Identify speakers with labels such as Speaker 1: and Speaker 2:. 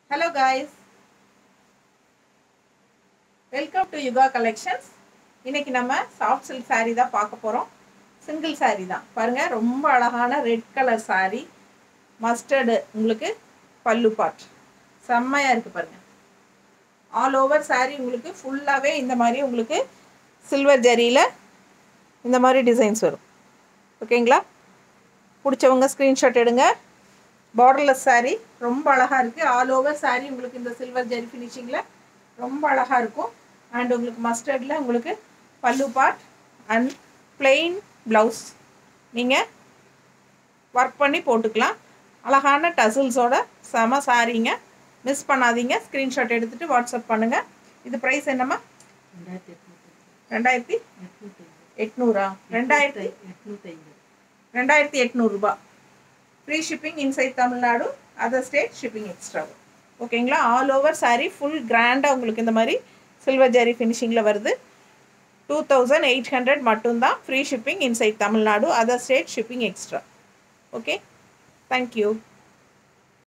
Speaker 1: hello guys welcome to Yuga collections இன்னைக்கு நம்ம soft silk saree தான் பார்க்க போகிறோம் சிங்கிள் saree தான் பாருங்கள் ரொம்ப அழகான ரெட் கலர் saree மஸ்டர்டு உங்களுக்கு பல்லு பாட் செம்மையாக இருக்குது பாருங்கள் ஆல் ஓவர் saree உங்களுக்கு ஃபுல்லாகவே இந்த மாதிரி உங்களுக்கு சில்வர் ஜரியில் இந்த மாதிரி டிசைன்ஸ் வரும் ஓகேங்களா பிடிச்சவங்க ஸ்க்ரீன்ஷாட் எடுங்க பார்டர்லெஸ் saree ரொம்ப அழகாக இருக்குது ஆல் ஓவர் saree உங்களுக்கு இந்த சில்வர் ஜெரி ஃபினிஷிங்கில் ரொம்ப அழகாக இருக்கும் அண்ட் உங்களுக்கு மஸ்டர்டில் உங்களுக்கு pallu part and plain blouse நீங்கள் ஒர்க் பண்ணி போட்டுக்கலாம் அழகான டசில்ஸோட செம சாரீங்க மிஸ் பண்ணாதீங்க ஸ்க்ரீன்ஷாட் எடுத்துகிட்டு வாட்ஸ்அப் பண்ணுங்கள் இது ப்ரைஸ் என்னம்மா ரெண்டாயிரத்தி எட்நூறா ரெண்டாயிரத்தி ரெண்டாயிரத்தி எட்நூறுபா free shipping inside Tamil Nadu other state shipping extra ஓகேங்களா ஆல் ஓவர் saree ஃபுல் கிராண்டாக உங்களுக்கு இந்த மாதிரி சில்வர் ஜரி ஃபினிஷிங்கில் வருது டூ தௌசண்ட் எயிட் ஹண்ட்ரட் மட்டும்தான் free shipping inside Tamil Nadu other state shipping extra okay thank you